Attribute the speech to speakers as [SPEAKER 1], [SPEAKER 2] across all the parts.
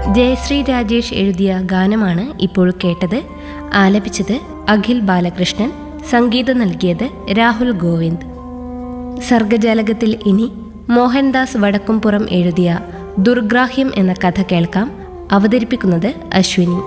[SPEAKER 1] ജയശ്രീ രാജേഷ് എഴുതിയ ഗാനമാണ് ഇപ്പോൾ കേട്ടത് ആലപിച്ചത് അഖിൽ ബാലകൃഷ്ണൻ സംഗീതം നൽകിയത് രാഹുൽ ഗോവിന്ദ് സർഗജാലകത്തിൽ ഇനി മോഹൻദാസ് വടക്കുംപുറം എഴുതിയ ദുർഗ്രാഹ്യം എന്ന കഥ കേൾക്കാം അവതരിപ്പിക്കുന്നത് അശ്വിനി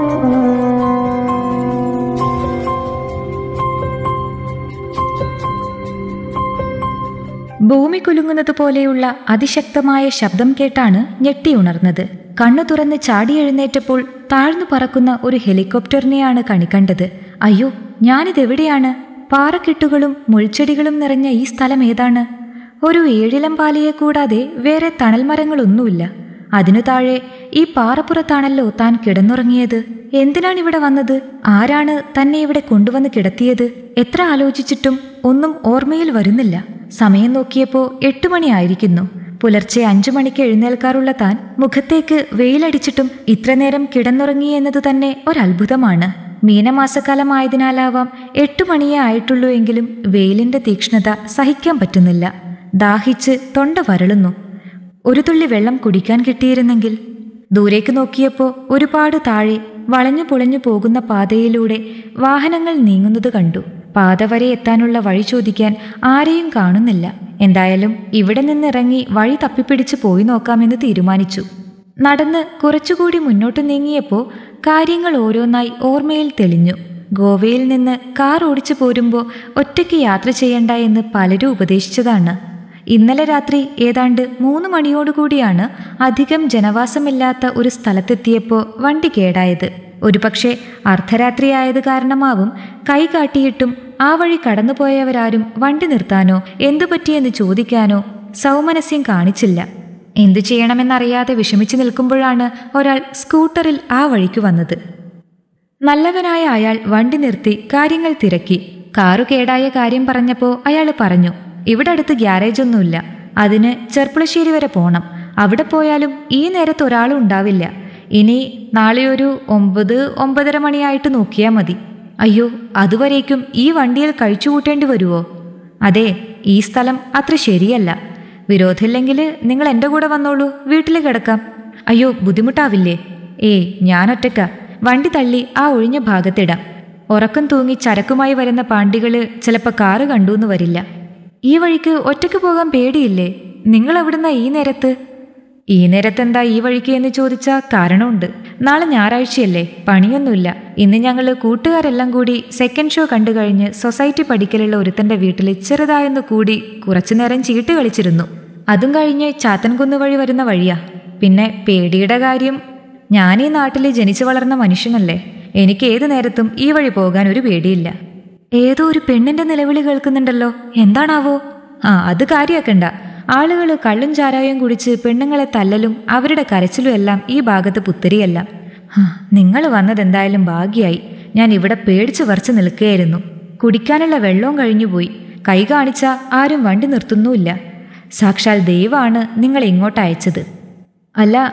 [SPEAKER 2] ഭൂമി കുലുങ്ങുന്നത് പോലെയുള്ള അതിശക്തമായ ശബ്ദം കേട്ടാണ് ഞെട്ടിയുണർന്നത് കണ്ണു തുറന്ന് ചാടി എഴുന്നേറ്റപ്പോൾ താഴ്ന്നു പറക്കുന്ന ഒരു ഹെലികോപ്റ്ററിനെയാണ് കണിക്കണ്ടത് അയ്യോ ഞാനിതെവിടെയാണ് പാറക്കെട്ടുകളും മുൾച്ചെടികളും നിറഞ്ഞ ഈ സ്ഥലം ഏതാണ് ഒരു ഏഴിലം പാലയെ കൂടാതെ വേറെ തണൽമരങ്ങളൊന്നുമില്ല അതിനു താഴെ ഈ പാറപ്പുറത്താണല്ലോ താൻ കിടന്നുറങ്ങിയത് എന്തിനാണ് ഇവിടെ വന്നത് ആരാണ് തന്നെ ഇവിടെ കൊണ്ടുവന്ന് കിടത്തിയത് എത്ര ആലോചിച്ചിട്ടും ഒന്നും ഓർമ്മയിൽ വരുന്നില്ല സമയം നോക്കിയപ്പോ എട്ടു മണിയായിരിക്കുന്നു പുലർച്ചെ അഞ്ചു മണിക്ക് എഴുന്നേൽക്കാറുള്ള താൻ മുഖത്തേക്ക് വെയിലടിച്ചിട്ടും ഇത്രനേരം കിടന്നുറങ്ങി എന്നത് തന്നെ ഒരത്ഭുതമാണ് മീനമാസക്കാലമായതിനാലാവാം എട്ടു മണിയേ ആയിട്ടുള്ളൂ എങ്കിലും വെയിലിന്റെ തീക്ഷ്ണത സഹിക്കാൻ പറ്റുന്നില്ല ദാഹിച്ച് തൊണ്ട വരളുന്നു ഒരു തുള്ളി വെള്ളം കുടിക്കാൻ കിട്ടിയിരുന്നെങ്കിൽ ദൂരേക്ക് നോക്കിയപ്പോൾ ഒരുപാട് താഴെ വളഞ്ഞു പുളഞ്ഞു പോകുന്ന പാതയിലൂടെ വാഹനങ്ങൾ നീങ്ങുന്നത് കണ്ടു പാത വരെ എത്താനുള്ള വഴി ചോദിക്കാൻ ആരെയും കാണുന്നില്ല എന്തായാലും ഇവിടെ നിന്നിറങ്ങി വഴി തപ്പിപ്പിടിച്ച് പോയി നോക്കാമെന്ന് തീരുമാനിച്ചു നടന്ന് കുറച്ചുകൂടി മുന്നോട്ട് നീങ്ങിയപ്പോൾ കാര്യങ്ങൾ ഓരോന്നായി ഓർമ്മയിൽ തെളിഞ്ഞു ഗോവയിൽ നിന്ന് കാർ ഓടിച്ചു പോരുമ്പോൾ ഒറ്റയ്ക്ക് യാത്ര ചെയ്യണ്ട എന്ന് പലരും ഉപദേശിച്ചതാണ് ഇന്നലെ രാത്രി ഏതാണ്ട് മൂന്ന് മണിയോടുകൂടിയാണ് അധികം ജനവാസമില്ലാത്ത ഒരു സ്ഥലത്തെത്തിയപ്പോൾ വണ്ടി കേടായത് ഒരുപക്ഷെ അർദ്ധരാത്രിയായത് കാരണമാവും കൈ കാട്ടിയിട്ടും ആ വഴി കടന്നുപോയവരാരും വണ്ടി നിർത്താനോ എന്തു പറ്റിയെന്ന് ചോദിക്കാനോ സൗമനസ്യം കാണിച്ചില്ല എന്തു ചെയ്യണമെന്നറിയാതെ വിഷമിച്ചു നിൽക്കുമ്പോഴാണ് ഒരാൾ സ്കൂട്ടറിൽ ആ വഴിക്ക് വന്നത് നല്ലവനായ അയാൾ വണ്ടി നിർത്തി കാര്യങ്ങൾ തിരക്കി കാറു കേടായ കാര്യം പറഞ്ഞപ്പോൾ അയാൾ പറഞ്ഞു ഇവിടെ അടുത്ത് ഗ്യാരേജ് ഒന്നുമില്ല അതിന് ചെർപ്പുളശ്ശേരി വരെ പോണം അവിടെ പോയാലും ഈ നേരത്ത് ഒരാളും ഉണ്ടാവില്ല ഇനി നാളെ ഒരു ഒമ്പത് ഒമ്പതര മണിയായിട്ട് നോക്കിയാൽ മതി അയ്യോ അതുവരേക്കും ഈ വണ്ടിയിൽ കഴിച്ചു കൂട്ടേണ്ടി വരുമോ അതെ ഈ സ്ഥലം അത്ര ശരിയല്ല വിരോധമില്ലെങ്കിൽ നിങ്ങൾ എൻ്റെ കൂടെ വന്നോളൂ വീട്ടിൽ കിടക്കാം അയ്യോ ബുദ്ധിമുട്ടാവില്ലേ ഏയ് ഞാൻ ഒറ്റക്ക വണ്ടി തള്ളി ആ ഒഴിഞ്ഞ ഭാഗത്തിടാം ഉറക്കം തൂങ്ങി ചരക്കുമായി വരുന്ന പാണ്ടികള് ചിലപ്പോൾ കാറ് കണ്ടൂന്ന് വരില്ല ഈ വഴിക്ക് ഒറ്റയ്ക്ക് പോകാൻ പേടിയില്ലേ നിങ്ങൾ എവിടുന്ന ഈ നേരത്ത് ഈ നേരത്തെന്താ ഈ വഴിക്ക് എന്ന് ചോദിച്ചാൽ കാരണമുണ്ട് നാളെ ഞായറാഴ്ചയല്ലേ പണിയൊന്നുമില്ല ഇന്ന് ഞങ്ങൾ കൂട്ടുകാരെല്ലാം കൂടി സെക്കൻഡ് ഷോ കണ്ടു കഴിഞ്ഞ് സൊസൈറ്റി പഠിക്കലുള്ള ഒരുത്തന്റെ വീട്ടിൽ ചെറുതായൊന്ന് കൂടി കുറച്ചുനേരം ചീട്ട് കളിച്ചിരുന്നു അതും കഴിഞ്ഞ് ചാത്തൻകുന്ന് വഴി വരുന്ന വഴിയാ പിന്നെ പേടിയുടെ കാര്യം ഞാൻ ഈ നാട്ടിൽ ജനിച്ചു വളർന്ന മനുഷ്യനല്ലേ എനിക്ക് ഏതു നേരത്തും ഈ വഴി പോകാൻ ഒരു പേടിയില്ല ഏതോ ഒരു പെണ്ണിന്റെ നിലവിളി കേൾക്കുന്നുണ്ടല്ലോ എന്താണാവോ ആ അത് കാര്യാക്കണ്ട ആളുകൾ കള്ളും ചാരായം കുടിച്ച് പെണ്ണുങ്ങളെ തല്ലലും അവരുടെ കരച്ചിലും എല്ലാം ഈ ഭാഗത്ത് പുത്തരിയല്ല നിങ്ങൾ വന്നതെന്തായാലും ഭാഗ്യായി ഞാൻ ഇവിടെ പേടിച്ചു വറച്ചു നിൽക്കുകയായിരുന്നു കുടിക്കാനുള്ള വെള്ളവും കഴിഞ്ഞുപോയി കൈ കാണിച്ച ആരും വണ്ടി നിർത്തുന്നുമില്ല സാക്ഷാൽ ദൈവമാണ് നിങ്ങൾ ഇങ്ങോട്ട് അയച്ചത് അല്ല